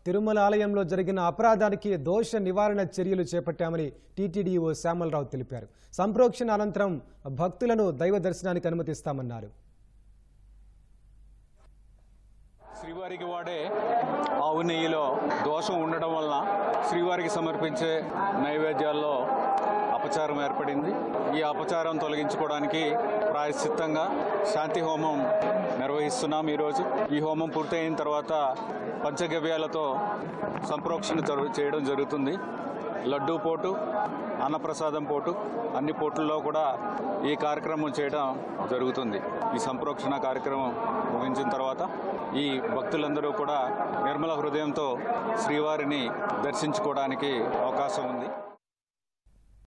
తిరుమల ఆలయంలో జరిగిన అపరాధానికి దోష నివారణ చర్యలు చేపట్టామని టీటీడీఓ శ్యామలరావు తెలిపారు సంప్రోక్షణ అనంతరం భక్తులను దైవ దర్శనానికి అనుమతిస్తామన్నారు శ్రీవారికి వాడే ఆవు నెయ్యిలో దోషం ఉండడం వలన శ్రీవారికి సమర్పించే నైవేద్యాల్లో అపచారం ఏర్పడింది ఈ అపచారం తొలగించుకోవడానికి ప్రాయశ్చిత్తంగా శాంతి హోమం నిర్వహిస్తున్నాం ఈరోజు ఈ హోమం పూర్తయిన తర్వాత పంచగవ్యాలతో సంప్రోక్షణ జరు- చేయడం జరుగుతుంది లడ్డూ పోటు అన్నప్రసాదం పోటు అన్ని పోట్లలో కూడా ఈ కార్యక్రమం చేయడం జరుగుతుంది ఈ సంప్రోక్షణ కార్యక్రమం ముగించిన తర్వాత ఈ భక్తులందరూ కూడా నిర్మల హృదయంతో శ్రీవారిని దర్శించుకోవడానికి అవకాశం ఉంది